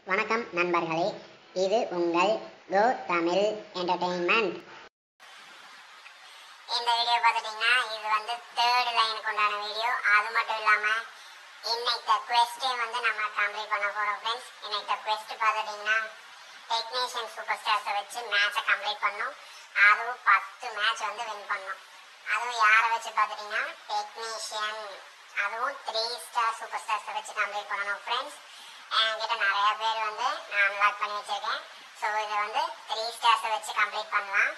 வணக்கம் நண்பர்களே இது உங்கள் கோ தமிழ் என்டர்டெயின்மெண்ட் இந்த வீடியோ பார்த்துட்டிங்கன்னா இது வந்து தேர்ட் லைனுக்கு உண்டான வீடியோ அது மட்டும் இல்லாமல் இன்னைக்கு குவெஸ்ட்டே வந்து நம்ம கம்ப்ளீட் பண்ண போகிறோம் ஃப்ரெண்ட்ஸ் இன்னைக்கு குவெஸ்ட் பார்த்துட்டிங்கன்னா டெக்னீஷியன் சூப்பர் ஸ்டார்ஸை வச்சு மேட்சை கம்ப்ளீட் பண்ணோம் அதுவும் பத்து மேட்ச் வந்து வின் பண்ணோம் அதுவும் யாரை வச்சு பார்த்துட்டிங்கன்னா டெக்னீஷியன் அதுவும் த்ரீ ஸ்டார் சூப்பர் ஸ்டார்ஸை வச்சு கம்ப்ளீட் பண்ணணும் ஃப்ரெண்ட்ஸ் என்கிட்ட நிறைய பேர் வந்து நான் அன்லாக் பண்ணி வச்சிருக்கேன் ஸோ இதை வந்து த்ரீ ஸ்டார்ஸை வச்சு கம்ப்ளீட் பண்ணலாம்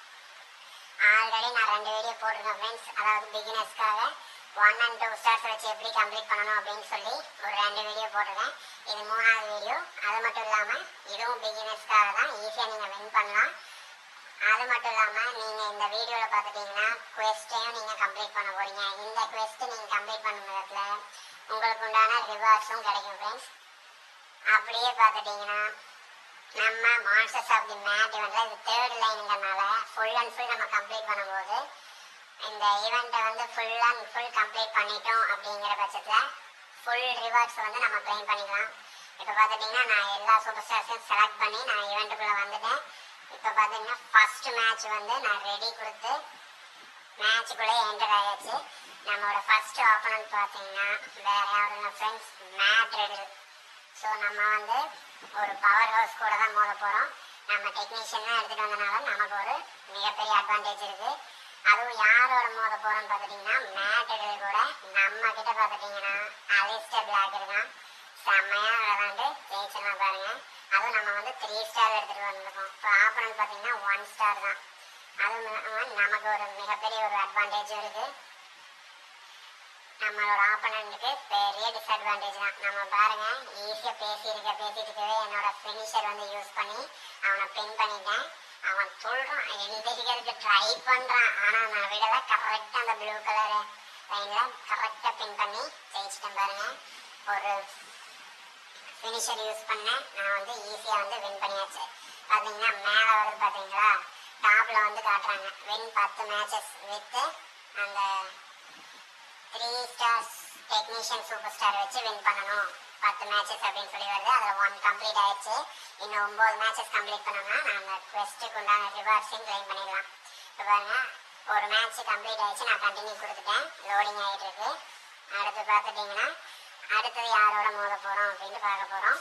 ஆல்ரெடி நான் ரெண்டு வீடியோ போட்டிருக்கேன் ஃப்ரெண்ட்ஸ் அதாவது பிகினர்ஸ்க்காக ஒன் அண்ட் டூ ஸ்டார்ஸ் வச்சு எப்படி கம்ப்ளீட் பண்ணணும் அப்படின்னு சொல்லி ஒரு ரெண்டு வீடியோ போட்டிருக்கேன் இது மூணாவது வீடியோ அது மட்டும் இல்லாமல் இதுவும் பிகினர்ஸ்க்காக தான் ஈஸியாக நீங்கள் வின் பண்ணலாம் அது மட்டும் இல்லாமல் நீங்கள் இந்த வீடியோவில் பார்த்துட்டிங்கன்னா குவெஸ்ட்டையும் நீங்கள் கம்ப்ளீட் பண்ண போகிறீங்க இந்த குவெஸ்ட்டு நீங்கள் கம்ப்ளீட் பண்ணும் விதத்தில் உங்களுக்கு உண்டான ரிவார்ட்ஸும் கிடைக்கும் ஃப்ரெண்ட்ஸ் அப்படியே பார்த்துட்டிங்கன்னா நம்ம மாஸ்டர்ஸ் ஆஃப் தி மேட் இவெண்ட்ல இது தேர்ட் லைனுங்கிறனால ஃபுல் அண்ட் ஃபுல் நம்ம கம்ப்ளீட் பண்ணும்போது இந்த ஈவெண்ட்டை வந்து ஃபுல் அண்ட் ஃபுல் கம்ப்ளீட் பண்ணிட்டோம் அப்படிங்கிற பட்சத்தில் ஃபுல் ரிவார்ட்ஸ் வந்து நம்ம க்ளைம் பண்ணிக்கலாம் இப்போ பார்த்துட்டிங்கன்னா நான் எல்லா சூப்பர் ஸ்டார்ஸையும் செலக்ட் பண்ணி நான் ஈவெண்ட்டுக்குள்ளே வந்துட்டேன் இப்போ பார்த்தீங்கன்னா ஃபர்ஸ்ட் மேட்ச் வந்து நான் ரெடி கொடுத்து மேட்சுக்குள்ளே என்டர் ஆயாச்சு நம்மளோட ஃபர்ஸ்ட் ஆப்பனன்ட் பார்த்தீங்கன்னா வேற யாரும் இல்லை ஃப்ரெண்ட்ஸ் மேட் ரெடி ஸோ நம்ம வந்து ஒரு பவர் ஹவுஸ் கூட தான் மோத போகிறோம் நம்ம டெக்னீஷியன் தான் எடுத்துகிட்டு வந்தனால நமக்கு ஒரு மிகப்பெரிய அட்வான்டேஜ் இருக்குது அதுவும் யாரோட மோத போகிறோம்னு பார்த்துட்டிங்கன்னா மேட்டடு கூட நம்ம கிட்ட பார்த்துட்டிங்கன்னா அலிஸ்டர் பிளாக் இருக்கான் செம்மையாக விளாண்டு ஜெயிச்சிடலாம் பாருங்க அதுவும் நம்ம வந்து த்ரீ ஸ்டார் எடுத்துகிட்டு வந்திருக்கோம் இப்போ ஆப்பனன்ட் பார்த்தீங்கன்னா ஒன் ஸ்டார் தான் அதுவும் இல்லாம நமக்கு ஒரு மிகப்பெரிய ஒரு அட்வான்டேஜும் இருக்குது நம்மளோட ஆப்பனண்ட்டுக்கு பெரிய டிஸ்அட்வான்டேஜ் தான் நம்ம பாருங்க ஈஸியாக பேசியிருக்க பேசிட்டு இருக்கவே என்னோட ஃபினிஷர் வந்து யூஸ் பண்ணி அவனை பின் பண்ணிட்டேன் அவன் சொல்கிறான் எந்திரிக்கிறதுக்கு ட்ரை பண்ணுறான் ஆனால் நான் விடலை கரெக்டாக அந்த ப்ளூ கலர் லைனில் கரெக்டாக பின் பண்ணி ஜெயிச்சிட்டேன் பாருங்க ஒரு ஃபினிஷர் யூஸ் பண்ணேன் நான் வந்து ஈஸியாக வந்து வின் பண்ணியாச்சு பார்த்தீங்கன்னா மேலே வருது பார்த்தீங்களா டாப்பில் வந்து காட்டுறாங்க வின் பத்து மேட்சஸ் வித்து அந்த three stars technician super star வச்சு வின் பண்ணணும் பத்து மேட்சஸ் அப்படின்னு சொல்லி வருது அதில் ஒன் கம்ப்ளீட் ஆயிடுச்சு இன்னும் ஒம்பது மேட்சஸ் கம்ப்ளீட் பண்ணோம்னா நான் அந்த குவெஸ்ட்டுக்கு உண்டான ரிவார்ட்ஸையும் கிளைம் பண்ணிடலாம் இப்போ பாருங்க ஒரு மேட்ச் கம்ப்ளீட் ஆயிடுச்சு நான் கண்டினியூ கொடுத்துட்டேன் லோடிங் ஆகிட்டு இருக்கு அடுத்து பார்த்துட்டிங்கன்னா அடுத்தது யாரோட மோத போகிறோம் அப்படின்னு பார்க்க போகிறோம்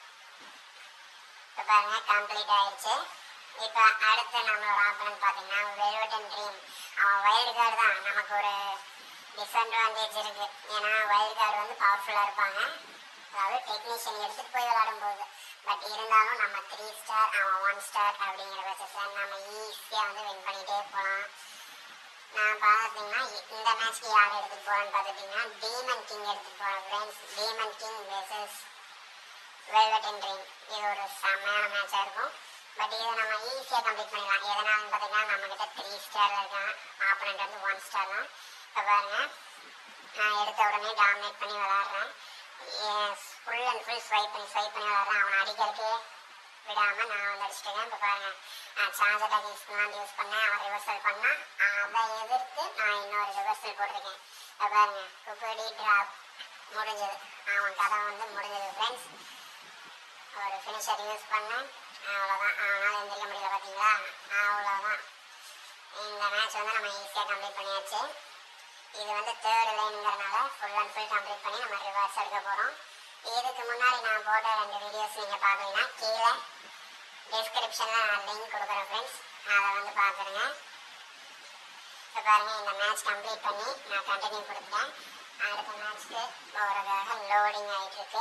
இப்போ பாருங்க கம்ப்ளீட் ஆயிடுச்சு இப்போ அடுத்து நம்மளோட ஆப்பனன் பார்த்தீங்கன்னா வெல்வெட்டன் ட்ரீம் அவன் வைல்டு கார்டு தான் நமக்கு ஒரு டிஸ்அட்வான்டேஜ் இருக்கு ஏன்னா வைல்ட் கார்டு வந்து பவர்ஃபுல்லாக இருப்பாங்க அதாவது டெக்னீஷியன் எடுத்துகிட்டு போய் விளையாடும் போது பட் இருந்தாலும் நம்ம த்ரீ ஸ்டார் அவன் ஒன் ஸ்டார் அப்படிங்கிற பட்சத்தில் நம்ம ஈஸியாக வந்து வின் பண்ணிகிட்டே போகலாம் நான் பார்த்தீங்கன்னா இந்த மேட்ச்க்கு யார் எடுத்துகிட்டு போகிறேன்னு பார்த்துட்டிங்கன்னா டீமன் கிங் எடுத்துகிட்டு போகிறேன் friends Demon King versus Velveteen Dream இது ஒரு செம்மையான மேட்சாக இருக்கும் பட் இதை நம்ம ஈஸியாக கம்ப்ளீட் பண்ணிடலாம் எதனாலும் பார்த்தீங்கன்னா நம்மக்கிட்ட த்ரீ ஸ்டார் இருக்கான் ஆப்பனண்ட் வந்து ஒன் ஸ்டார் தான் இப்போ பாருங்க நான் எடுத்த உடனே டாமினேட் பண்ணி விளாட்றேன் ஃபுல் அண்ட் ஃபுல் ஸ்வைப் பண்ணி ஸ்வைப் பண்ணி விளாட்றேன் அவனை அடிக்கிறதுக்கே விடாமல் நான் வந்து அடிச்சிட்டேன் இப்போ பாருங்க நான் சார்ஜ் அட்டாக் யூஸ் பண்ணலாம் யூஸ் பண்ணேன் அவன் ரிவர்சல் பண்ணால் அதை எதிர்த்து நான் இன்னொரு ரிவர்சல் போட்டிருக்கேன் இப்போ பாருங்க குப்படி ட்ராப் முடிஞ்சது அவன் கதை வந்து முடிஞ்சது ஃப்ரெண்ட்ஸ் ஒரு ஃபினிஷர் யூஸ் பண்ணேன் அவ்வளோதான் அவனால் எந்திரிக்க முடியல பார்த்தீங்களா அவ்வளோதான் இந்த மேட்ச் வந்து நம்ம ஈஸியாக கம்ப்ளீட் பண்ணியாச்சு இது வந்து தேர்ட் லைனுங்கிறனால ஃபுல் அண்ட் ஃபுல் கம்ப்ளீட் பண்ணி நம்ம ரிவர்ஸ் எடுக்க போகிறோம் இதுக்கு முன்னாடி நான் போட்ட ரெண்டு வீடியோஸ் நீங்கள் பார்க்கலன்னா கீழே டிஸ்கிரிப்ஷனில் நான் லிங்க் கொடுக்குறேன் ஃப்ரெண்ட்ஸ் அதை வந்து பார்த்துருங்க இப்போ பாருங்கள் இந்த மேட்ச் கம்ப்ளீட் பண்ணி நான் கண்டினியூ கொடுத்துட்டேன் அடுத்த மேட்ச்க்கு போகிறதுக்காக லோடிங் ஆகிட்டு இருக்கு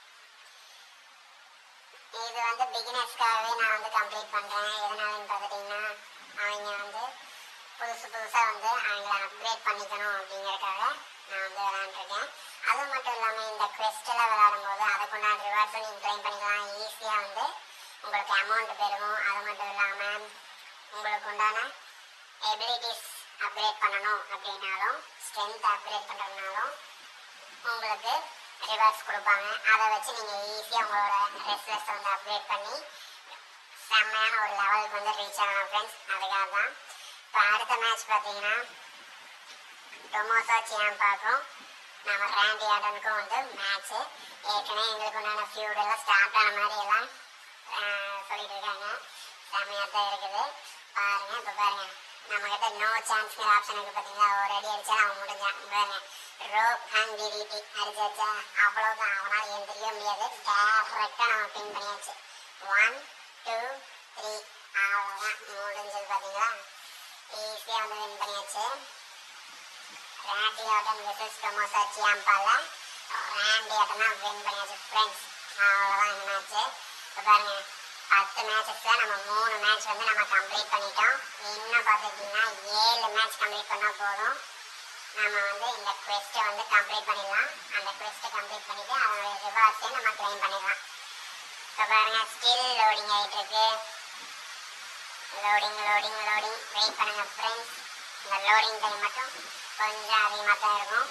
இது வந்து பிகினர்ஸ்க்காகவே நான் வந்து கம்ப்ளீட் பண்ணுறேன் எதனாலன்னு பார்த்துட்டிங்கன்னா அவங்க வந்து புதுசு புதுசாக வந்து அவங்கள அப்கிரேட் பண்ணிக்கணும் அப்படிங்கிறதுக்காக நான் வந்து விளாண்டுருக்கேன் அது மட்டும் இல்லாமல் இந்த குவெஸ்ட்டில் விளாடும்போது அதுக்குண்டான ரிவார்ட்ஸும் நீங்கள் க்ளைம் பண்ணிக்கலாம் ஈஸியாக வந்து உங்களுக்கு அமௌண்ட் பெருகும் அது மட்டும் இல்லாமல் உங்களுக்கு உண்டான எபிலிட்டிஸ் அப்கிரேட் பண்ணணும் அப்படின்னாலும் ஸ்ட்ரென்த் அப்கிரேட் பண்ணுறதுனாலும் உங்களுக்கு ரிவார்ட்ஸ் கொடுப்பாங்க அதை வச்சு நீங்கள் ஈஸியாக உங்களோட ரெஸ்லர்ஸ் வந்து அப்கிரேட் பண்ணி செம்மையான ஒரு லெவலுக்கு வந்து ரீச் ஆகணும் ஃப்ரெண்ட்ஸ் அதுக்காக தான் இப்போ அடுத்த மேட்ச் பார்த்தீங்கன்னா டொமோசோ சியாம் பார்க்கும் நம்ம ரேண்டி ஆர்டனுக்கும் வந்து மேட்ச்சு ஏற்கனவே எங்களுக்கு உண்டான ஃபியூட் எல்லாம் ஸ்டார்ட் ஆன மாதிரி எல்லாம் ஆஹ், சொல்லிட்டு இருக்காங்க செம்மையாக தான் இருக்குது பாருங்க இப்போ பாருங்க நம்ம கிட்ட நோ சான்ஸ்ங்கிற ஆப்ஷன் இருக்கு பார்த்தீங்களா ஒரு அடி அடிச்சா அவன் முடிஞ்சான் இங்க பாருங்க ரோப் ஹேண்ட் டிடிடி அடிச்சு வச்சா அவ்வளோதான் அவனால் எந்திரிக்க முடியாது டேரெக்டாக நம்ம பின் பண்ணியாச்சு ஒன் டூ த்ரீ அவ்வளோதான் முடிஞ்சது பார்த்தீங்களா ஈஸியாக வந்து வின் பண்ணியாச்சு ரேண்டி ஆட்டன் வெசஸ் டொமோசா சியாம்பால ரேண்டி ஆட்டன் தான் வின் பண்ணியாச்சு ஃப்ரெண்ட்ஸ் அவ்வளோதான் இந்த மேட்ச்சு இப்போ பாருங்க பத்து மேட்சஸில் நம்ம மூணு மேட்ச் வந்து நம்ம கம்ப்ளீட் பண்ணிட்டோம் இன்னும் பார்த்துக்கிட்டிங்கன்னா ஏழு மேட்ச் கம்ப்ளீட் பண்ணால் போதும் நம்ம வந்து இந்த quest-அ வந்து கம்ப்ளீட் பண்ணிடலாம் அந்த quest-அ கம்ப்ளீட் பண்ணிட்டு அதனுடைய ரிவார்ட்ஸை நம்ம claim பண்ணிடலாம் இப்போ பாருங்க ஸ்டில் லோடிங் ஆகிட்டு இருக்கு லோடிங் லோடிங் லோடிங் வெயிட் பண்ணுங்க ஃப்ரெண்ட்ஸ் இந்த லோடிங் டைம் மட்டும் கொஞ்சம் அதிகமாக தான் இருக்கும்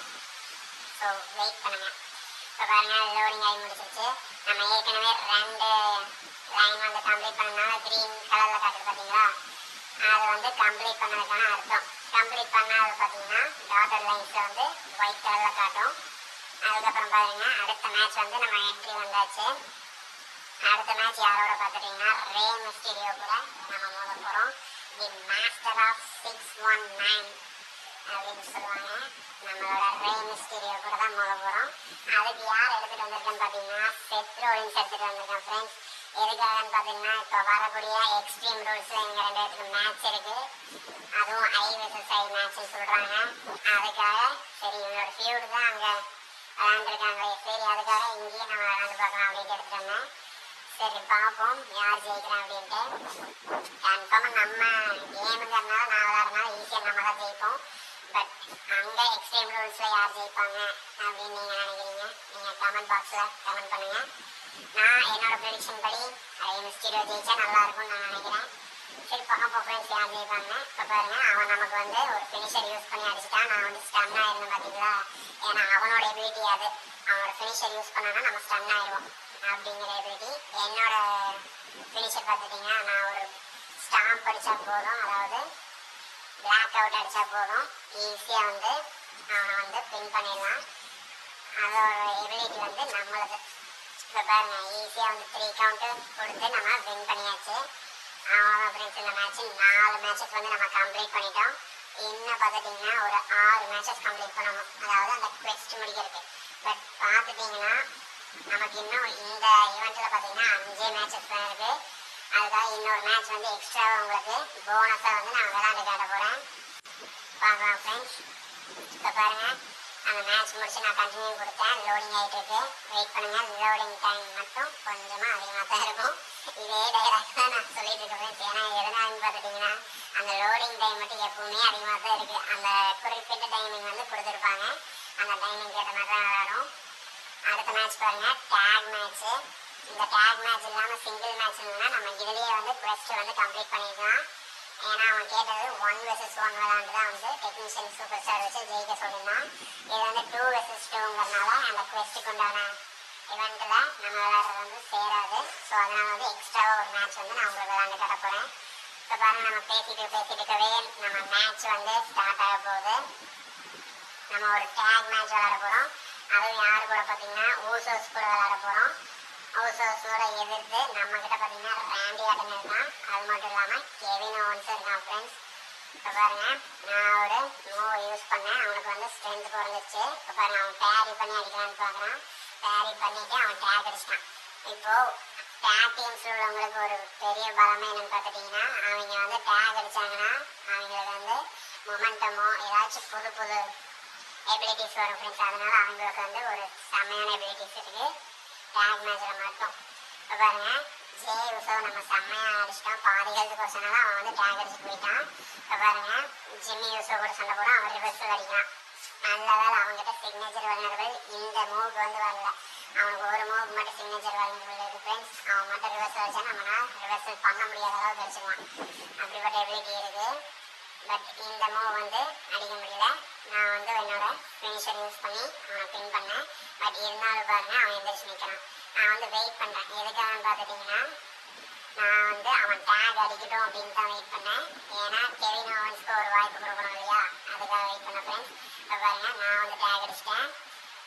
ஸோ வெயிட் பண்ணுங்க இப்போ பாருங்க லோடிங் ஆகி முடிச்சிருச்சு நம்ம ஏற்கனவே ரெண்டு லைன் வந்து கம்ப்ளீட் பண்ணனால க்ரீன் கலரில் காட்டுது பார்த்தீங்களா அது வந்து கம்ப்ளீட் பண்ணதுக்கான அர்த்தம் கம்ப்ளீட் பண்ணாது பார்த்தீங்கன்னா டாட்டர் லைன்ஸில் வந்து ஒயிட் கலரில் காட்டும் அதுக்கப்புறம் பாருங்க அடுத்த மேட்ச் வந்து நம்ம என்ட்ரி வந்தாச்சு அடுத்த மேட்ச் யாரோட பார்த்துட்டீங்கன்னா ரே மிஸ்டீரியோ கூட நம்ம மோத போகிறோம் the master of six one nine அப்படின்னு சொல்லுவாங்க நம்மளோட ரே மிஸ்டீரியோ கூட தான் மோத போகிறோம் அதுக்கு யார் எடுத்துகிட்டு வந்திருக்கேன்னு பார்த்தீங்கன்னா செத் ரோலிங்ஸ் எடுத்துகிட்டு வந்திருக்கேன் ஃப்ரெண்ட்ஸ் எதுக்காகன்னு பார்த்தீங்கன்னா இப்போ வரக்கூடிய எக்ஸ்ட்ரீம் ரூல்ஸில் எங்கள் ரெண்டு பேருக்கு மேட்ச் இருக்குது அதுவும் ஐ வெர்சஸ் ஐ மேட்ச்னு சொல்கிறாங்க அதுக்காக சரி இவங்களோட ஃபியூடு தான் அங்கே விளாண்டுருக்காங்களே சரி அதுக்காக இங்கேயே நம்ம விளாண்டு பார்க்கலாம் அப்படின்ட்டு எடுத்துட்டு வந்தேன் சரி பார்ப்போம் யார் ஜெயிக்கிறோம் அப்படின்ட்டு கன்ஃபார்மாக நம்ம கேமுங்கிறதுனால நான் விளாட்றதுனால ஈஸியாக நம்ம தான் ஜெயிப்போம் பட் அங்கே எக்ஸ்ட்ரீம் ரூல்ஸில் யார் ஜெயிப்பாங்க அப்படின்னு நீங்கள் நினைக்கிறீங்க நீங்கள் கமெண்ட் பாக்ஸில் கமெண்ட் பண்ணுங்கள் நான் என்னோட ப்ரெடிக்ஷன் படி அதே மிஸ்டீரியோ ஜெயிச்சா நல்லா இருக்கும்னு நான் நினைக்கிறேன் சரி பார்ப்போம் ஃப்ரெண்ட்ஸ் யார் ஜெயிப்பாங்க இப்போ பாருங்க அவன் நமக்கு வந்து ஒரு ஃபினிஷர் யூஸ் பண்ணி அடிச்சிட்டான் நான் வந்து ஸ்டன் ஆயிருந்தேன் பார்த்தீங்களா ஏன்னா அவனோட எபிலிட்டி அது அவனோட ஃபினிஷர் யூஸ் பண்ணானா நம்ம ஸ்டன் ஆயிடுவோம் அப்படிங்கிற எபிலிட்டி என்னோட ஃபினிஷர் பார்த்துட்டிங்கன்னா நான் ஒரு ஸ்டாம்ப் அடித்தா போதும் அதாவது பிளாக் அவுட் அடித்தா போதும் ஈஸியாக வந்து அவனை வந்து பின் பண்ணிடலாம் அதோட எபிலிட்டி வந்து நம்மளுக்கு இப்போ பாருங்க ஈஸியாக வந்து த்ரீ கவுண்ட்டு கொடுத்து நம்ம வின் பண்ணியாச்சு அவ்வளோதான் ஃப்ரெண்ட்ஸ் இந்த மேட்ச் நாலு மேட்சஸ் வந்து நம்ம கம்ப்ளீட் பண்ணிட்டோம் இன்னும் பார்த்துட்டிங்கன்னா ஒரு ஆறு மேட்சஸ் கம்ப்ளீட் பண்ணணும் அதாவது அந்த quest முடிக்கிறதுக்கு பட் பார்த்துட்டிங்கன்னா நமக்கு இன்னும் இந்த ஈவெண்ட்டில் பார்த்தீங்கன்னா அஞ்சே மேட்சஸ் தான் இருக்குது அதுக்காக இன்னொரு மேட்ச் வந்து எக்ஸ்ட்ரா உங்களுக்கு போனஸாக வந்து நான் விளையாண்டு காட்ட போகிறேன் பார்க்கலாம் ஃப்ரெண்ட்ஸ் இப்போ பாருங்க அந்த மேட்ச் முடிச்சு நான் கண்டினியூ கொடுத்தேன் லோடிங் ஆகிட்டு இருக்கு வெயிட் பண்ணுங்க லோடிங் டைம் மட்டும் கொஞ்சமாக அதிகமாக தான் இருக்கும் இதே டைலாக் தான் நான் சொல்லிட்டு இருக்கேன் friends. ஏன்னா எதனாலன்னு பார்த்துட்டிங்கன்னா அந்த லோடிங் டைம் மட்டும் எப்பவுமே அதிகமாக தான் இருக்குது அந்த குறிப்பிட்ட டைமிங் வந்து கொடுத்துருப்பாங்க அந்த டைமிங் ஏற்ற மாதிரி தான் விளையாடும் அடுத்த மேட்ச் பாருங்க டேக் மேட்ச் இந்த டேக் மேட்ச் இல்லாமல் சிங்கிள் மேட்ச் இருந்ததுன்னா நம்ம இதுலேயே வந்து quest வந்து கம்ப்ளீட் பண்ணிக்கலாம் ஏன்னா அவன் கேட்டது ஒன் வெர்சஸ் ஒன் விளாண்டு தான் வந்து டெக்னீஷியன் சூப்பர் ஸ்டார் வச்சு ஜெயிக்க சொல்லியிருந்தான் இது வந்து டூ வெர்சஸ் டூங்கிறதுனால அந்த quest உண்டான இவெண்ட்டில் நம்ம விளையாடுறது வந்து சேராது ஸோ அதனால வந்து எக்ஸ்ட்ராவாக ஒரு மேட்ச் வந்து நான் உங்களுக்கு விளாண்டு கட்ட போகிறேன் இப்போ பாருங்க நம்ம பேசிட்டு பேசிட்டு இருக்கவே நம்ம மேட்ச் வந்து ஸ்டார்ட் ஆக போகுது நம்ம ஒரு டேக் மேட்ச் விளையாட போகிறோம் அதுவும் யார் கூட பார்த்தீங்கன்னா ஊசோஸ் கூட விளையாட போகிறோம் ஊசோஸோட எதிர்த்து நம்ம கிட்ட பார்த்தீங்கன்னா ரேண்டி ஆட்டன் இருக்கான் அது மட்டும் இல்லாமல் கெவின் ஓன்ஸ் இருக்கான் ஃப்ரெண்ட்ஸ் இப்போ பாருங்க நான் ஒரு மூவ் யூஸ் பண்ணேன் அவனுக்கு வந்து ஸ்ட்ரென்த் குறைஞ்சிருச்சு இப்போ பாருங்க அவன் பேரி பண்ணி அடிக்கலான்னு பார்க்குறான் பேரி பண்ணிட்டு அவன் டேக் அடிச்சிட்டான் இப்போ டேக் டீம்ஸ் உள்ளவங்களுக்கு ஒரு பெரிய பலமே என்னன்னு பார்த்துட்டிங்கன்னா அவங்க வந்து டேக் அடிச்சாங்கன்னா அவங்களுக்கு வந்து மொமெண்டமோ ஏதாச்சும் புது புது எபிலிட்டிஸ் வரும் ஃப்ரெண்ட்ஸ் அதனால அவங்களுக்கு வந்து ஒரு செம்மையான எபிலிட்டிஸ் இருக்கு டேக் மேட்ச்சில் மட்டும் இப்போ பாருங்க ஜே உசோ நம்ம செம்மையாக அடிச்சிட்டோம் பாதி ஹெல்த் கொஸ்டனால அவன் வந்து டேக் அடிச்சு போயிட்டான் இப்போ பாருங்க ஜிம்மி யூசோ கூட சண்டை போட அவன் ரிவர்ஸில் அடிக்கிறான் நல்ல வேலை அவங்ககிட்ட சிக்னேச்சர் வல்னரபிள் இந்த மூவுக்கு வந்து வரல அவனுக்கு ஒரு மூவுக்கு மட்டும் சிக்னேச்சர் வல்னரபிள் இருக்கு ஃப்ரெண்ட்ஸ் அவன் மட்டும் ரிவர்ஸ் அடிச்சா நம்மளால ரிவர்சல் பண்ண முடியாத அளவுக்கு அடிச்சிருவான் அப்படிப்பட்ட எபிலிட்டி இருக்கு பட் இந்த மூவ் வந்து அடிக்க முடியல நான் வந்து என்னோட ஃபினிஷர் யூஸ் பண்ணி அவனை பின் பண்ணேன் பட் இருந்தாலும் பாருங்க அவன் எந்திரிச்சு நிற்கிறான் நான் வந்து வெயிட் பண்ணுறேன் எதுக்காகன்னு பார்த்துட்டிங்கன்னா நான் வந்து அவன் டேக் அடிக்கட்டும் அப்படின்னு தான் வெயிட் பண்ணேன் ஏன்னா கெவின் ஓவன்ஸ்க்கு ஒரு வாய்ப்பு கொடுக்கணும் இல்லையா அதுக்காக வெயிட் பண்ண ஃப்ரெண்ட்ஸ் இப்போ பாருங்க நான் வந்து டேக் அடிச்சிட்டேன்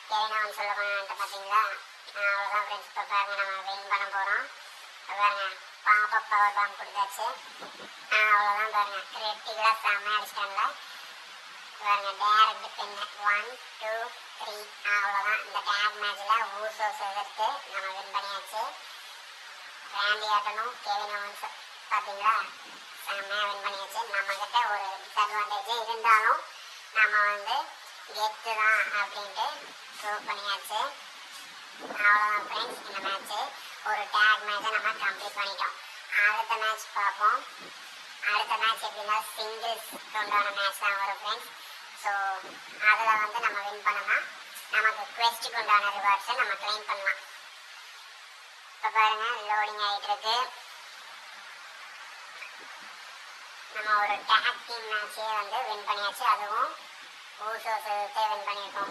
கேரினவன் சொல்ல போனான்ட்டு பார்த்தீங்களா அவ்வளோதான் ஃப்ரெண்ட்ஸ் இப்போ பாருங்க நம்ம வின் பண்ண போகிறோம் பாருங்க பாப்பா பவர் பாம் கொடுத்தாச்சு அவ்வளோதான் பாருங்க கிரிட்டிக்கலாக செம்ம அடிச்சிட்டாங்க பாருங்க direct pin one two three அவ்வளோதான் இந்த டேக் மேட்ச்சில் ஊசோஸ் எதிர்த்து நம்ம வின் பண்ணியாச்சு ரேண்டி ஆட்டனும் கேவின் ஓவன்ஸ் பார்த்தீங்களா செம்மையாக வின் பண்ணியாச்சு நம்மக்கிட்ட ஒரு டிஸ்அட்வான்டேஜ் இருந்தாலும் நம்ம வந்து கெத்து தான் அப்படின்ட்டு ப்ரூவ் பண்ணியாச்சு அவ்வளோதான் ஃப்ரெண்ட்ஸ் இந்த மேட்ச்சு ஒரு டேக் மேட்சை நம்ம கம்ப்ளீட் பண்ணிட்டோம் அடுத்த மேட்ச் பார்ப்போம் அடுத்த மேட்ச் எப்படின்னா சிங்கிள்ஸ் உண்டான மேட்ச் தான் வரும் ஃப்ரெண்ட்ஸ் ஸோ அதில் வந்து நம்ம வின் பண்ணோம்னா நமக்கு குவெஸ்ட்டுக்கு உண்டான ரிவார்ட்ஸை நம்ம கிளைம் பண்ணலாம் இப்போ பாருங்க லோடிங் ஆகிட்டு இருக்கு நம்ம ஒரு டேக் டீம் மேட்சே வந்து வின் பண்ணியாச்சு அதுவும் ஊசோஸே வின் பண்ணியிருக்கோம்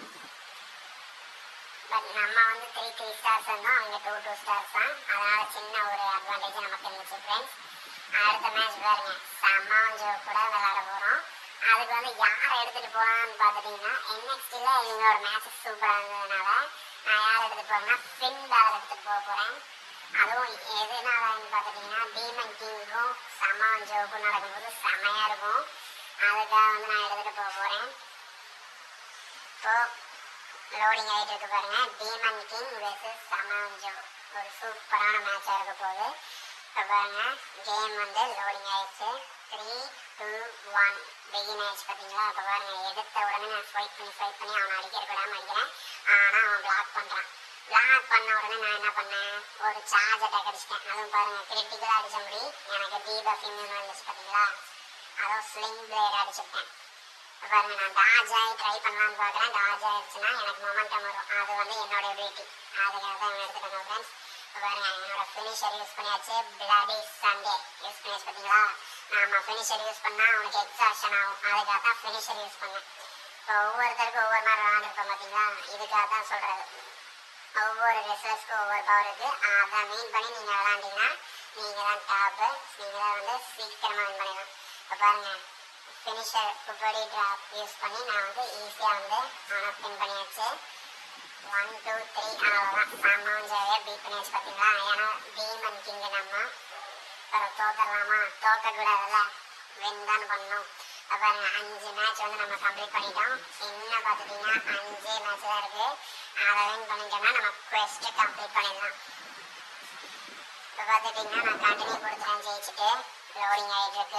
பட் நம்ம வந்து த்ரீ த்ரீ ஸ்டார்ஸ் இருந்தோம் அவங்க டூ டூ ஸ்டார்ஸ் தான் அதனால சின்ன ஒரு அட்வான்டேஜ் நமக்கு இருந்துச்சு ஃப்ரெண்ட்ஸ் அடுத்த மேட்ச் பாருங்க சம்மாவஞ்சோ கூட விளையாட போகிறோம் அதுக்கு வந்து யாரை எடுத்துகிட்டு போகலான்னு பார்த்துட்டிங்கன்னா என்எக்ஸ்டியில் இவங்களோட மேட்ச் சூப்பராக இருந்ததுனால நான் யார் எடுத்துகிட்டு போகிறேன்னா ஃபின் பேலர் எடுத்துகிட்டு போக போகிறேன் அதுவும் எதனாலன்னு பார்த்துட்டிங்கன்னா டீமன் கிங்கும் சம்மாவஞ்சோவுக்கும் நடக்கும்போது செமையாக இருக்கும் அதுக்காக வந்து நான் எடுத்துகிட்டு போக போகிறேன் இப்போ லோடிங் ஆகிட்டு இருக்கு பாருங்க டீமன் கிங் வெர்சஸ் சமாஞ்சோ ஒரு சூப்பரான மேட்சாக இருக்க போகுது இப்போ பாருங்க கேம் வந்து லோடிங் ஆயிடுச்சு த்ரீ டூ ஒன் பிகின் ஆயிடுச்சு பார்த்தீங்களா இப்போ பாருங்க எடுத்த உடனே நான் ஃபைட் பண்ணி ஃபைட் பண்ணி அவனை அடிக்கிற விடாம அடிக்கிறேன் ஆனால் அவன் பிளாக் பண்ணுறான் பிளாக் பண்ண உடனே நான் என்ன பண்ணேன் ஒரு சார்ஜ் அட்டாக் அடிச்சிட்டேன் அதுவும் பாருங்க கிரிட்டிக்கலாக அடிச்ச முடி எனக்கு தீபக் இம்யூன் வந்துச்சு பார்த்தீங்களா அதுவும் ஸ்லிங் பிளேட் அடிச்சுட்டேன் பாருங்க நான் டாஜ் ஆகி ட்ரை பண்ணலாம்னு பார்க்குறேன் டாஜ் ஆயிடுச்சுன்னா எனக்கு மொமெண்டம் வரும் அது வந்து என்னோட எபிலிட்டி அதுக்காக தான் எடுத்துக்கணும் ஃப்ரெண்ட்ஸ் பாருங்க என்னோட ஃபினிஷர் யூஸ் பண்ணியாச்சு பிளாடி சண்டே யூஸ் பண்ணியாச்சு பார்த்தீங்களா நம்ம ஃபினிஷர் யூஸ் பண்ணால் அவனுக்கு எக்ஸாஷன் ஆகும் அதுக்காக தான் ஃபினிஷர் யூஸ் பண்ணேன் இப்போ ஒவ்வொருத்தருக்கும் ஒவ்வொரு மாதிரி விளாண்டுருப்போம் பார்த்தீங்களா இதுக்காக தான் சொல்கிறது ஒவ்வொரு ரெஸ்லர்ஸ்க்கும் ஒவ்வொரு பவர் இருக்குது அதை மீன் பண்ணி நீங்கள் விளாண்டிங்கன்னா நீங்கள் தான் டாப்பு நீங்கள் தான் வந்து சீக்கிரமாக வின் பண்ணிடலாம் இப்போ பாருங்கள் ஃபினிஷர் குப்படி ட்ராப் யூஸ் பண்ணி நான் வந்து ஈஸியாக வந்து அவனை பின் பண்ணியாச்சு ஒன் டூ த்ரீ அவ்வளோதான் சாமாஞ்சாவே பீட் பண்ணியாச்சு பார்த்தீங்களா ஏன்னா டீமன் கிங்கு நம்ம அப்புறம் தோத்தரலாமா தோக்கக்கூடாதுல்ல வின் தான் பண்ணணும் அப்போ பாருங்க அஞ்சு மேட்ச் வந்து நம்ம கம்ப்ளீட் பண்ணிட்டோம் என்ன பார்த்துட்டிங்கன்னா அஞ்சே மேட்ச் தான் இருக்குது அதை வின் பண்ணிட்டோம்னா நம்ம quest கம்ப்ளீட் பண்ணிடலாம் இப்போ பார்த்துட்டிங்கன்னா நான் கண்டினியூ கொடுத்துறேன் ஜெயிச்சுட்டு லோடிங் ஆகிட்டு இருக்கு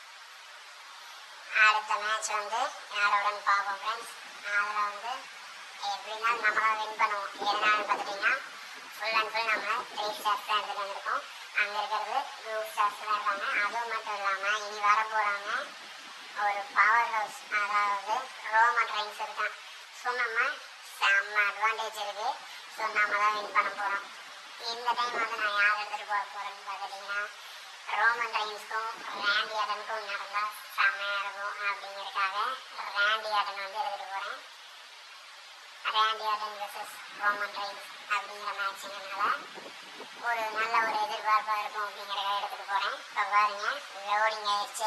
அடுத்த மேட்ச் வந்து யாரோடன்னு பார்ப்போம் ஃப்ரெண்ட்ஸ் அதில் வந்து எப்படின்னா நம்ம தான் வின் பண்ணுவோம் எதனாலும் பார்த்துட்டிங்கன்னா ஃபுல் அண்ட் ஃபுல் நம்ம த்ரீ ஸ்டார்ஸ் தான் எடுத்துகிட்டு வந்திருக்கோம் அங்கே இருக்கிறது டூ ஸ்டார்ஸ் தான் இருக்காங்க அதுவும் மட்டும் இல்லாமல் இனி வர போகிறவங்க ஒரு பவர் ஹவுஸ் அதாவது ரோமன் ரைன்ஸ் இருக்கான் ஸோ நம்ம செம்ம அட்வான்டேஜ் இருக்குது ஸோ நம்ம தான் வின் பண்ண போகிறோம் இந்த டைம் வந்து நான் யார் எடுத்துகிட்டு போக போகிறேன்னு பார்த்துட்டிங்கன்னா ரோமன் ரைன்ஸ்க்கும் ரேண்டி ஆடனுக்கும் நடந்தால் செம்மையாக இருக்கும் அப்படிங்கிறதுக்காக ரேண்டி ஆடன் வந்து எடுத்துகிட்டு போகிறேன் Randy Orton versus Roman Reigns அப்படிங்கிற மேட்ச்னால ஒரு நல்ல ஒரு எதிர்பார்ப்பாக இருக்கும் அப்படிங்கிறத எடுத்துகிட்டு போகிறேன் இப்போ பாருங்க லோடிங் ஆயிடுச்சு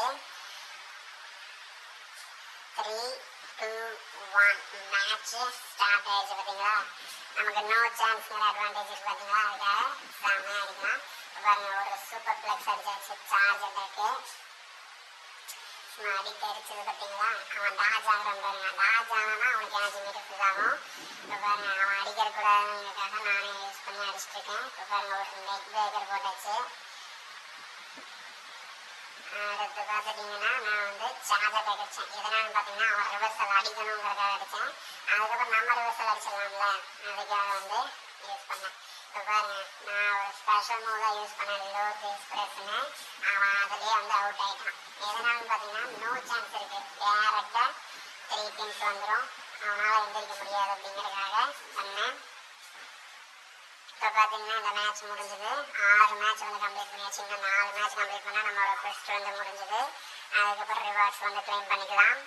three two one match start ஆயிடுச்சு பார்த்தீங்களா நமக்கு நோ சான்ஸ்ங்கிற அட்வான்டேஜ் இருக்கு பார்த்தீங்களா அதுக்காக செம்மையாக அடிக்கலாம் இப்போ பாருங்க ஒரு சூப்பர் பிளக்ஸ் அடிச்சாச்சு சார்ஜ் அட்டாக்கு அடி தெரிச்சது பார்த்தீங்களா அவன் டாஜ் ஆகிறான் பாருங்க டாஜ் ஆனா அவனுக்கு எனர்ஜி மீட்டர் ஃபில் ஆகும் இப்போ பாருங்க அவன் அடிக்கிற கூடாதுங்கிறதுக்காக நானே யூஸ் பண்ணி அடிச்சிட்டு இருக்கேன் இப்போ பாருங்க ஒரு நெக் பிரேக்கர் போட்டாச்சு அடுத்து பார்த்துட்டிங்கன்னா நான் வந்து சார்ஜ் அட்டாக் அடித்தேன் எதனாலும் பார்த்தீங்கன்னா அவன் ரிவர்சல் அடிக்கணுங்கிறதுக்காக அடித்தேன் அதுக்கப்புறம் நம்ம ரிவர்சல் அடிச்சிடலாம்ல அதுக்காக வந்து யூஸ் பண்ணேன் இப்போ பாருங்க நான் ஒரு ஸ்பெஷல் மூவாக யூஸ் பண்ணேன் லோ எக்ஸ்பிரஸ்னு அவன் அதுலேயே வந்து அவுட் ஆகிட்டான் எதனாலும் பார்த்தீங்கன்னா நோ சான்ஸ் இருக்குது டேரெக்டாக த்ரீ பின்ஸ் வந்துடும் அவனால் எந்திரிக்க முடியாது அப்படிங்கிறதுக்காக பண்ணேன் இப்போ பார்த்தீங்கன்னா இந்த மேட்ச் முடிஞ்சது ஆறு மேட்ச் வந்து கம்ப்ளீட் பண்ணியாச்சு இன்னும் நாலு மேட்ச் கம்ப்ளீட் பண்ணால் நம்மளோட ஃபர்ஸ்ட் வந்து முடிஞ்சது அதுக்கப்புறம் ரிவார்ட்ஸ் வந்து கிளைம் பண்ணிக்கலாம்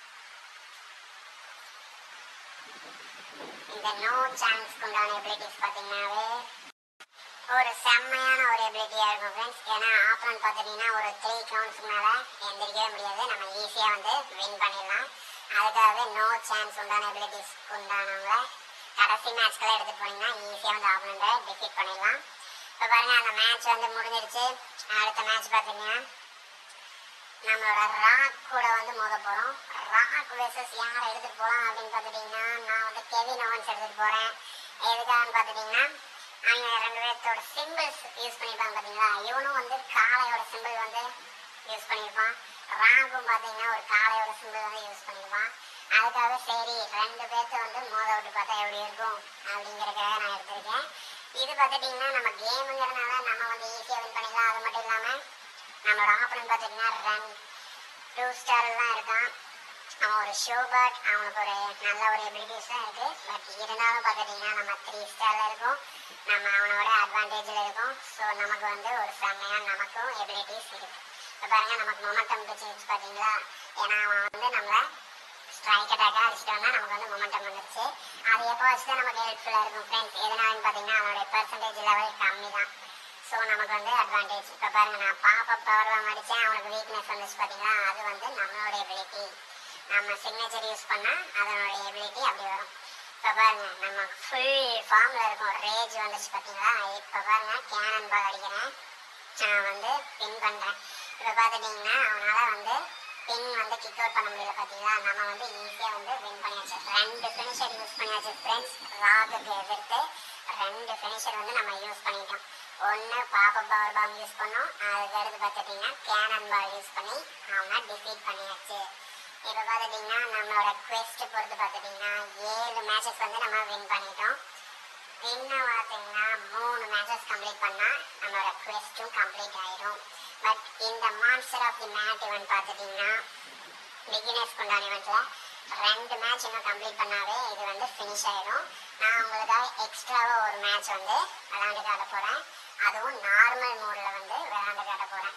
இந்த நோ சான்ஸ்க்கு உண்டான எபிலிட்டிஸ் பார்த்தீங்கன்னாவே ஒரு செம்மையான ஒரு எபிலிட்டியாக இருக்கும் ஃப்ரெண்ட்ஸ் ஏன்னா ஆப்பனன் பார்த்துட்டிங்கன்னா ஒரு த்ரீ கவுண்ட்ஸ்க்கு மேலே எந்திரிக்கவே முடியாது நம்ம ஈஸியாக வந்து வின் பண்ணிடலாம் அதுக்காகவே நோ சான்ஸ் உண்டான எபிலிட்டிஸ் உண்டானவங்கள கடைசி மேட்ச்க்கெல்லாம் எடுத்துட்டு போனீங்கன்னா ஈஸியாக வந்து ஆப்பனண்ட்டை டிஃபீட் பண்ணிடலாம் இப்போ பாருங்க அந்த மேட்ச் வந்து முடிஞ்சிருச்சு அடுத்த மேட்ச் பார்த்தீங்கன்னா நம்மளோட ராக் கூட வந்து மோத போகிறோம் ராக் வெர்சஸ் யாரை எடுத்துகிட்டு போகலாம் அப்படின்னு பார்த்துட்டிங்கன்னா நான் வந்து கெவின் ஓவன்ஸ் எடுத்துகிட்டு போகிறேன் எதுக்காகன்னு பார்த்துட்டிங்கன்னா அவங்க ரெண்டு பேர்த்தோட சிம்பிள்ஸ் யூஸ் பண்ணியிருப்பாங்க பார்த்தீங்களா இவனும் வந்து காளையோட சிம்பிள் வந்து யூஸ் பண்ணியிருப்பான் ராகும் பார்த்தீங்கன்னா ஒரு காளையோட சிம்பிள் வந்து யூஸ் பண்ணியிருப்பான் அதுக்காக சரி ரெண்டு பேர்த்த வந்து மோத விட்டு பார்த்தா எப்படி இருக்கும் அப்படிங்கிறதுக்காக நான் எடுத்திருக்கேன் இது பார்த்துட்டிங்கன்னா நம்ம கேமுங்கிறதுனால நம்ம வந்து ஈஸியாக வின் பண்ணிடலாம் அது மட்டும் இல்லாமல் நம்மளோட ஆப்பனன் பார்த்துட்டிங்கன்னா ரன் டூ ஸ்டார் தான் இருக்கான் அவன் ஒரு ஷோபர்ட் அவனுக்கு ஒரு நல்ல ஒரு எபிலிட்டிஸ் தான் இருக்கு பட் இருந்தாலும் பார்த்துட்டிங்கன்னா நம்ம த்ரீ ஸ்டாரில் இருக்கோம் நம்ம அவனோட அட்வான்டேஜில் இருக்கோம் ஸோ நமக்கு வந்து ஒரு செம்மையாக நமக்கும் எபிலிட்டிஸ் இருக்கு இப்போ பாருங்க நமக்கு மொமெண்டம் பிரச்சனை பார்த்தீங்களா ஏன்னா அவன் வந்து நம்மளை ஸ்ட்ரைக் அட்டாக்காக அடிச்சிட்டோம்னா நமக்கு வந்து மொமெண்டம் வந்துருச்சு அது எப்போ வச்சு தான் நமக்கு ஹெல்ப்ஃபுல்லாக இருக்கும் ஃப்ரெண்ட்ஸ் எதனாலன்னு பார்த்தீங்கன்னா அவனுடைய பெர்சன்டேஜ் லெவல் கம்மி தான் ஸோ நமக்கு வந்து அட்வான்டேஜ் இப்போ பாருங்க நான் பாப்பா பவர் வாங்க அடித்தேன் அவனுக்கு வீக்னஸ் வந்துச்சு பார்த்தீங்களா அது வந்து நம்மளோட எபிலிட்டி நம்ம சிக்னேச்சர் யூஸ் பண்ணால் அதனுடைய எபிலிட்டி அப்படி வரும் இப்போ பாருங்க நம்ம ஃபுல் ஃபார்மில் இருக்கும் ரேஜ் வந்துச்சு பார்த்தீங்களா இப்போ பாருங்க கேனன் பால் அடிக்கிறேன் நான் வந்து பின் பண்ணுறேன் இப்போ பார்த்துட்டிங்கன்னா அவனால் வந்து பின் வந்து கிக் அவுட் பண்ண முடியல பார்த்தீங்களா நம்ம வந்து ஈஸியாக வந்து வின் பண்ணியாச்சு ரெண்டு ஃபினிஷர் யூஸ் பண்ணியாச்சு ஃப்ரெண்ட்ஸ் ராகுக்கு எதிர்த்து ரெண்டு ஃபினிஷர் வந்து நம்ம யூஸ் பண்ணிட்டோம் ஒன்று பாப்ப பவர் பாம் யூஸ் பண்ணோம் அதுக்கு அடுத்து பார்த்துட்டிங்கன்னா கேனன் பால் யூஸ் பண்ணி அவனை டிஃபீட் பண்ணியாச்சு இப்போ பார்த்துட்டிங்கன்னா நம்மளோட quest பொறுத்து பார்த்துட்டிங்கன்னா ஏழு மேட்சஸ் வந்து நம்ம வின் பண்ணிட்டோம் இன்னும் பார்த்தீங்கன்னா மூணு மேட்சஸ் கம்ப்ளீட் பண்ணால் நம்மளோட quest-ம் கம்ப்ளீட் ஆயிடும் பட் இந்த மான்ஸ்டர் ஆஃப் தி மேட் இவன் பார்த்துட்டிங்கன்னா பிகினர்ஸ் கொண்டான இவெண்ட்டில் ரெண்டு மேட்ச் இன்னும் கம்ப்ளீட் பண்ணாவே இது வந்து ஃபினிஷ் ஆயிடும் நான் உங்களுக்காக எக்ஸ்ட்ராவாக ஒரு மேட்ச் வந்து விளாண்டு காட்ட போகிறேன் அதுவும் நார்மல் மோடில் வந்து விளாண்டு காட்ட போகிறேன்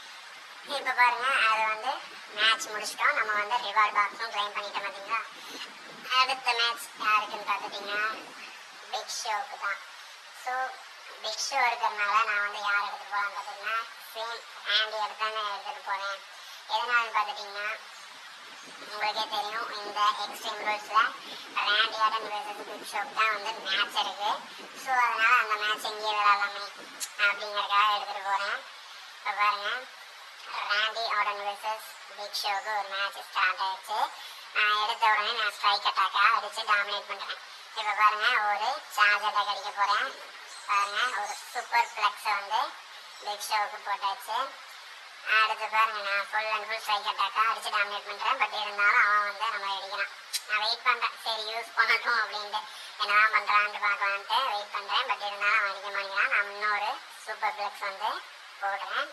இப்போ பாருங்க அது வந்து மேட்ச் முடிச்சிட்டோம் நம்ம வந்து ரிவார்ட் பாக்ஸும் க்ளைம் பண்ணிட்டோம் பார்த்தீங்களா அடுத்த மேட்ச் யாருக்குன்னு பார்த்துட்டிங்கன்னா பிக் ஷோவுக்கு தான் ஸோ பிக் ஷோ இருக்கிறதுனால நான் வந்து யார் எடுத்துகிட்டு போகலான்னு பார்த்தீங்கன்னா சேம் ஆண்டி எடுத்தாங்க எடுத்துகிட்டு போகிறேன் எதனாலன்னு பார்த்துட்டிங்கன்னா உங்களுக்கே தெரியும் இந்த எக்ஸ்ட்ரீம் ரூல்ஸில் ரேண்டி ஆட்டன் வெர்சஸ் பிக் ஷோக்கு தான் வந்து மேட்ச் இருக்குது ஸோ அதனால் அந்த மேட்ச் இங்கேயே விளாட்லாமே அப்படிங்கிறதுக்காக எடுத்துகிட்டு போகிறேன் இப்போ பாருங்கள் ராண்டி ஆர்டன் வெர்சஸ் பிக் ஷோக்கு ஒரு மேட்ச் ஸ்டார்ட் ஆயிடுச்சு நான் எடுத்த உடனே நான் ஸ்ட்ரைக் அட்டாக்காக அடித்து டாமினேட் பண்ணுறேன் இப்போ பாருங்க ஒரு சார்ஜ் அட்டாக் அடிக்க போகிறேன் பாருங்க ஒரு சூப்பர் ஃப்ளெக்ஸை வந்து பிக் ஷோவுக்கு போட்டாச்சு அடுத்து பாருங்க நான் ஃபுல் அண்ட் ஃபுல் ஸ்ட்ரைக் அட்டாக்காக அடித்து டாமினேட் பண்ணுறேன் பட் இருந்தாலும் அவன் வந்து நம்ம அடிக்கிறான் நான் வெயிட் பண்ணுறேன் சரி யூஸ் பண்ணட்டும் அப்படின்ட்டு என்னதான் பண்ணுறான்ட்டு பார்க்கலான்ட்டு வெயிட் பண்ணுறேன் பட் இருந்தாலும் அவன் அடிக்க மாட்டேங்கிறான் நான் இன்னொரு சூப்பர் ஃப்ளெக்ஸ் வந்து போடுறேன்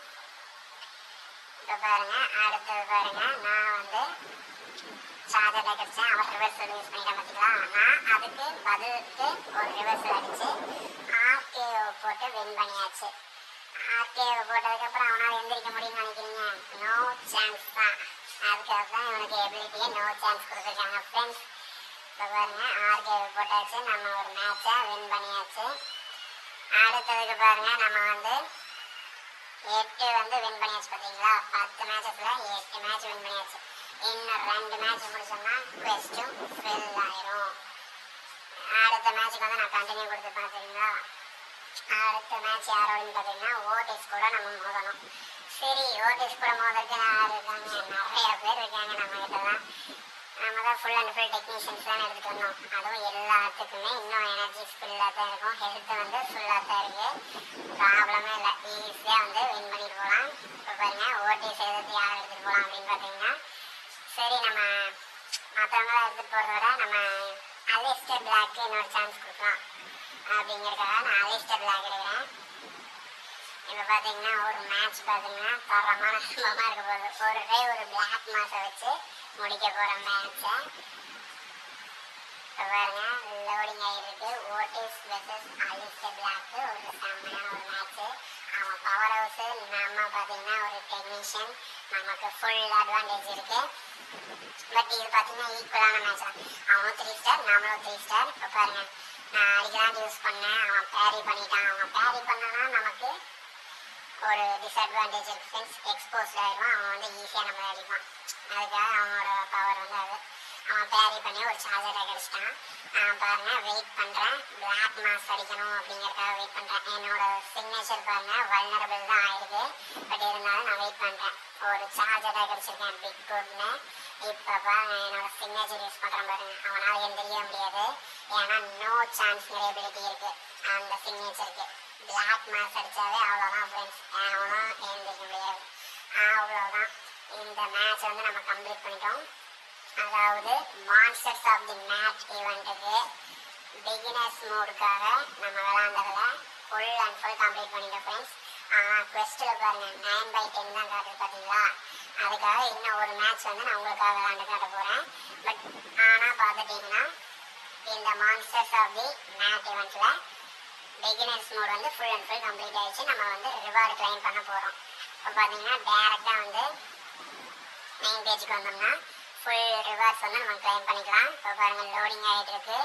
இப்போ பாருங்க அடுத்தது பாருங்க நான் வந்து சார்ஜர் லைட் அடிச்சேன் அவன் ரிவர்சல் யூஸ் பண்ணிட்டேன் பார்த்தீங்களா நான் அதுக்கு பதிலுக்கு ஒரு ரிவர்சல் அடிச்சு ஆர்கேஓ போட்டு வின் பண்ணியாச்சு ஆர்கேஓ போட்டதுக்கப்புறம் அவனால் எந்திரிக்க முடியும்னு நினைக்கிறீங்க நோ சான்ஸ் தான் அதுக்காக தான் இவனுக்கு எபிலிட்டியே நோ சான்ஸ் கொடுத்துருக்காங்க ஃப்ரெண்ட்ஸ் இப்போ பாருங்க ஆர்கேஓ போட்டாச்சு நம்ம ஒரு மேட்சை வின் பண்ணியாச்சு அடுத்ததுக்கு பாருங்க நம்ம வந்து எட்டு வந்து வின் பண்ணியாச்சு பார்த்தீங்களா பத்து மேட்சஸ்ல எட்டு மேட்ச் வின் பண்ணியாச்சு இன்னும் ரெண்டு மேட்ச் முடிச்சோம்னா குவெஸ்ட்டும் ஃபில் ஆயிரும் அடுத்த மேட்ச்சுக்கு வந்து நான் கண்டினியூ கொடுத்து பார்த்தீங்களா அடுத்த மேட்ச் யாரோடன்னு பார்த்தீங்கன்னா ஓடிஸ் கூட நம்ம மோதணும் சரி ஓடிஸ் கூட மோதற்கு யார் இருக்காங்க நிறைய பேர் இருக்காங்க நம்ம கிட்ட தான் நம்ம தான் ஃபுல் அண்ட் ஃபுல் டெக்னீஷியன்ஸ் தான் எடுத்துகிட்டு வந்தோம் அதுவும் எல்லாத்துக்குமே இன்னும் எனர்ஜி ஃபுல்லாக தான் இருக்கும் ஹெல்த் வந்து ஃபுல்லாக தான் இருக்குது ப்ராப்ளமே இல்லை ஈஸியாக வந்து வின் பண்ணிட்டு போகலாம் இப்போ பாருங்க ஓடி செய்தது யார் எடுத்துகிட்டு போகலாம் அப்படின்னு பார்த்தீங்கன்னா சரி நம்ம மற்றவங்கள எடுத்துகிட்டு போகிறத விட நம்ம அலிஸ்டர் பிளாக்கு இன்னொரு சான்ஸ் கொடுக்கலாம் அப்படிங்கிறதுக்காக நான் அலிஸ்டர் பிளாக் எடுக்கிறேன் இப்போ பார்த்தீங்கன்னா ஒரு மேட்ச் பார்த்தீங்கன்னா தரமான சம்பவமாக இருக்க போகுது ஒரே ஒரு பிளாக் மாஸை வச்சு முடிக்க போகிற மேட்ச்சை இப்போ பாருங்க லோடிங் ஆகிருக்கு ஓட்டிஸ் வெர்சஸ் அலிஸ்டர் பிளாக்கு ஒரு செம்மையான ஒரு மேட்ச்சு அவன் பவர் ஹவுஸு நம்ம பார்த்தீங்கன்னா ஒரு டெக்னீஷியன் நமக்கு ஃபுல் அட்வான்டேஜ் இருக்கு பட் இது பார்த்தீங்கன்னா ஈக்குவலான மேட்ச் தான் அவனும் த்ரீ ஸ்டார் நம்மளும் த்ரீ ஸ்டார் இப்போ பாருங்க நான் அடிக்கலாம் யூஸ் பண்ணேன் அவன் பேரி பண்ணிட்டான் அவன் பேரி பண்ணனா நமக்கு ஒரு டிஸ்அட்வான்டேஜ் இருக்கு ஃப்ரெண்ட்ஸ் எக்ஸ்போஸ்ட் ஆயிடுவான் அவன் வந்து ஈஸியாக நம்மளை அடிப்பான் அதுக்காக அவனோட பவர் வந்து அது அவன் பேரி பண்ணி ஒரு சார்ஜர் அடிச்சிட்டான் நான் பாருங்க வெயிட் பண்றேன் பிளாக் மாஸ் அடிக்கணும் அப்படிங்கறதுக்காக வெயிட் பண்றேன் என்னோட சிக்னேச்சர் பாருங்க வல்னரபிள் தான் ஆயிருக்கு பட் இருந்தாலும் நான் வெயிட் பண்றேன் ஒரு சார்ஜ் அட்டாக் அடிச்சிருக்கேன் பிக் குட்னு இப்ப பாருங்க என்னோட சிக்னேச்சர் யூஸ் பண்றேன் பாருங்க அவனால எந்திரிக்க முடியாது ஏன்னா நோ சான்ஸ் எபிலிட்டி இருக்கு அந்த சிக்னேச்சருக்கு பிளாக் மாஸ் அடிச்சாவே அவ்வளவுதான் ஃப்ரெண்ட்ஸ் அவனும் எழுந்திரிக்க முடியாது அவ்வளவுதான் இந்த மேட்ச் வந்து நம்ம கம்ப்ளீட் பண்ணிட்டோம் அதாவது மான்ஸ்டர்ஸ் ஆஃப் தி மேட்ச் ஈவெண்ட்டுக்கு பிகினர்ஸ் மோடுக்காக நம்ம விளாண்டதுல ஃபுல் அண்ட் ஃபுல் கம்ப்ளீட் பண்ணிட்டோம் ஃப்ரெண்ட்ஸ் ஆனால் குவெஸ்ட்டில் பாருங்க நைன் பை டென் தான் காட்டுது பார்த்தீங்களா அதுக்காக இன்னும் ஒரு மேட்ச் வந்து நான் உங்களுக்காக விளாண்டு காட்ட போகிறேன் பட் ஆனால் பார்த்துட்டிங்கன்னா இந்த மான்ஸ்டர்ஸ் ஆஃப் தி மேட் ஈவெண்ட்டில் பிகினர்ஸ் மோட் வந்து ஃபுல் அண்ட் ஃபுல் கம்ப்ளீட் ஆயிடுச்சு நம்ம வந்து ரிவார்டு கிளைம் பண்ண போகிறோம் இப்போ பார்த்தீங்கன்னா டேரெக்டாக வந்து மெயின் பேஜுக்கு வந்தோம்னா ஃபுல் ரிவார்ட்ஸ் வந்து நம்ம கிளைம் பண்ணிக்கலாம் இப்போ பாருங்க லோடிங் ஆகிட்டு இருக்கு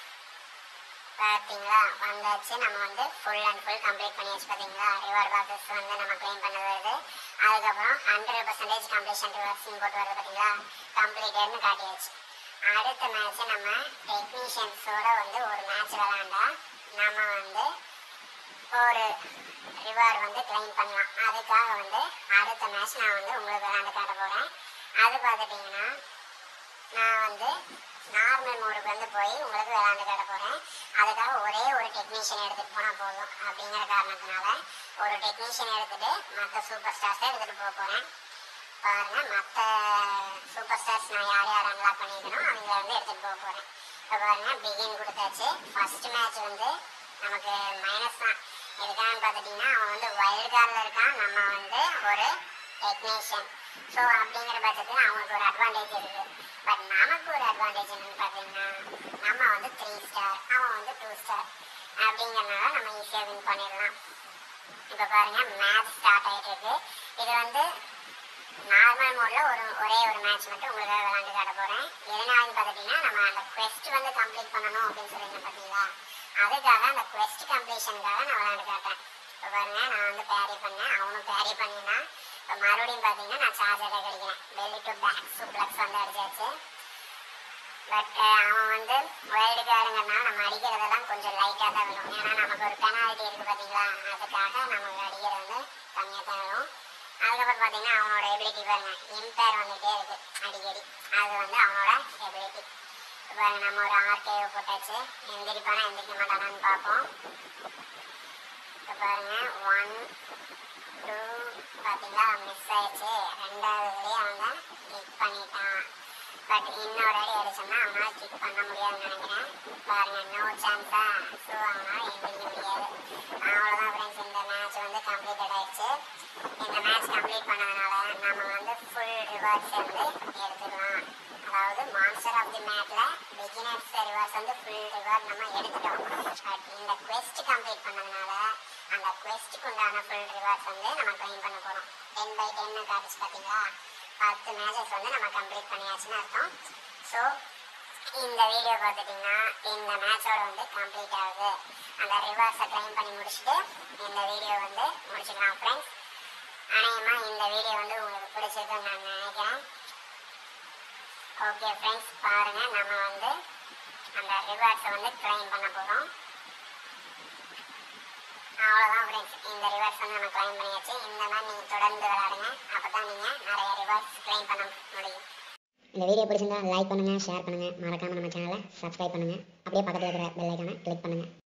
பார்த்தீங்களா வந்தாச்சு நம்ம வந்து ஃபுல் அண்ட் ஃபுல் கம்ப்ளீட் பண்ணியாச்சு பார்த்தீங்களா ரிவார்ட் பாக்ஸஸ் வந்து நம்ம கிளைம் பண்ண வருது அதுக்கப்புறம் ஹண்ட்ரட் பர்சன்டேஜ் கம்ப்ளீஷன் ரிவார்ட்ஸ்னு போட்டு வருது பார்த்தீங்களா கம்ப்ளீட்டட்னு காட்டியாச்சு அடுத்த மேட்ச் நம்ம டெக்னீஷியன்ஸோட வந்து ஒரு மேட்ச் விளாண்டா நம்ம வந்து ஒரு ரிவார்டு வந்து கிளைம் பண்ணலாம் அதுக்காக வந்து அடுத்த மேட்ச் நான் வந்து உங்களுக்கு விளாண்டு காட்ட போகிறேன் அது பார்த்துட்டிங்கன்னா நான் வந்து நார்மல் மோடுக்கு வந்து போய் உங்களுக்கு விளாண்டு காட்ட போகிறேன் அதுக்காக ஒரே ஒரு டெக்னீஷியன் எடுத்துகிட்டு போனால் போதும் அப்படிங்கிற காரணத்தினால ஒரு டெக்னீஷியன் எடுத்துகிட்டு மற்ற சூப்பர் ஸ்டார்ஸை எடுத்துகிட்டு போக போகிறேன் பாருங்க மற்ற சூப்பர் ஸ்டார்ஸ் நான் யார் யார் அன்லாக் பண்ணியிருக்கணும் அவங்கள வந்து எடுத்துகிட்டு போக போகிறேன் இப்போ பாருங்க பிகின் கொடுத்தாச்சு ஃபர்ஸ்ட் மேட்ச் வந்து நமக்கு மைனஸ் தான் எதுக்கான்னு பார்த்துட்டிங்கன்னா அவன் வந்து வைல்ட் கார்டில் இருக்கான் நம்ம வந்து ஒரு டெக்னீஷியன் ஸோ அப்படிங்கிற பட்சத்தில் அவனுக்கு ஒரு அட்வான்டேஜ் இருக்கு பட் நமக்கு ஒரு அட்வான்டேஜ் என்னன்னு பார்த்தீங்கன்னா நம்ம வந்து த்ரீ ஸ்டார் அவன் வந்து டூ ஸ்டார் அப்படிங்கிறனால நம்ம ஈஸியாக வின் பண்ணிடலாம் இப்போ பாருங்க மேட்ச் ஸ்டார்ட் ஆகிட்டு இருக்கு இது வந்து நார்மல் மோட்ல ஒரு ஒரே ஒரு மேட்ச் மட்டும் உங்களுக்காக விளாண்டு காட்ட போறேன் எதனாலன்னு பார்த்துட்டீங்கன்னா நம்ம அந்த quest வந்து கம்ப்ளீட் பண்ணணும் அப்படின்னு சொல்லியிருந்தேன் பார்த்தீங்களா அதுக்காக அந்த quest கம்ப்ளீஷனுக்காக நான் விளாண்டு காட்டேன் இப்போ பாருங்க நான் வந்து பேரி பண்ணேன் அவனும் பேரி பண்ணினா இப்போ மறுபடியும் பார்த்தீங்கன்னா நான் சார்ஜ் அட்டாக் அடிக்கிறேன் பெல்லி டு பேக் சூப்ளக்ஸ் வந்து அடிச்சாச்சு பட் அவன் வந்து வைல்டு கார்டுங்கிறனால நம்ம அடிக்கிறதெல்லாம் கொஞ்சம் லைட்டாக தான் விடும் ஏன்னா நமக்கு ஒரு பெனால்ட்டி இருக்குது பார்த்தீங்களா அதுக்காக நமக்கு அடிக்கிறது வந்து கம்மியாக தான் விடும் அதுக்கப்புறம் பார்த்தீங்கன்னா அவனோட எபிலிட்டி பாருங்க இம்பேர் வந்துகிட்டே இருக்கு அடிக்கடி அது வந்து அவனோட எபிலிட்டி பாருங்க நம்ம ஒரு ஆர்கேவை போட்டாச்சு எந்திரிப்பானா எந்திரிக்க மாட்டானான்னு பார்ப்போம் இப்போ பாருங்க ஒன் டூ பார்த்தீங்களா மிஸ் ஆயிடுச்சு ரெண்டாவதுலேயே அவன் தான் கிக் பண்ணிட்டான் பட் இன்னொரு அடி அடிச்சோம்னா அவனால கிக் பண்ண முடியாதுன்னு நினைக்கிறேன் பாருங்க நோ சான்ஸா ஸோ அவனால எந்திரிக்க முடியாது அவ்வளோதான் ஃப்ரெண்ட்ஸ் இந்த மேட்ச் வந்து கம்ப்ளீட்டட் ஆயிடுச்சு இந்த மேட்ச் கம்ப்ளீட் பண்ணதுனால நம்ம வந்து ஃபுல் ரிவார்ட்ஸ் வந்து எடுத்துக்கலாம் அதாவது மான்ஸ்டர் ஆஃப் தி மேட்ல பிகினர்ஸ் ரிவார்ட்ஸ் வந்து ஃபுல் ரிவார்ட் நம்ம எடுத்துட்டோம் பட் இந்த quest கம்ப்ளீட் பண்ணதுனால அந்த questக்கு உண்டான ஃபுல் ரிவார்ட்ஸ் வந்து நம்ம claim பண்ண போறோம் டென் பை டென்னு காட்டுச்சு பார்த்தீங்களா பத்து மேட்சஸ் வந்து நம்ம கம்ப்ளீட் பண்ணியாச்சுன்னு அர்த்தம் ஸோ இந்த வீடியோ பார்த்துட்டிங்கன்னா இந்த மேட்சோட வந்து கம்ப்ளீட் ஆகுது அந்த ரிவார்ஸை கிளைம் பண்ணி முடிச்சுட்டு இந்த வீடியோ வந்து முடிச்சுக்கலாம் ஃப்ரெண்ட்ஸ் அநேகமாக இந்த வீடியோ வந்து உங்களுக்கு பிடிச்சிருக்குன்னு நான் நினைக்கிறேன் ஓகே ஃப்ரெண்ட்ஸ் பாருங்க நம்ம வந்து அந்த ரிவார்ட்ஸை வந்து கிளைம் பண்ண போகிறோம் அவ்வளோதான் ஃப்ரெண்ட்ஸ் இந்த ரிவார்ட்ஸ் வந்து நம்ம கிளைம் பண்ணியாச்சு இந்த மாதிரி நீங்கள் தொடர்ந்து விளையாடுங்க அப்போ தான் நீங்கள் நிறைய ரிவார்ட்ஸ் கிளைம் பண்ண முடியும் இந்த வீடியோ பிடிச்சிருந்தா லைக் பண்ணுங்க ஷேர் பண்ணுங்க மறக்காம நம்ம சேனலை சப்ஸ்கிரைப் பண்ணுங்க அப்படியே பக்கத்துல இருக்கிற பெல் ஐக்கானை கிளிக் பண்ணுங்க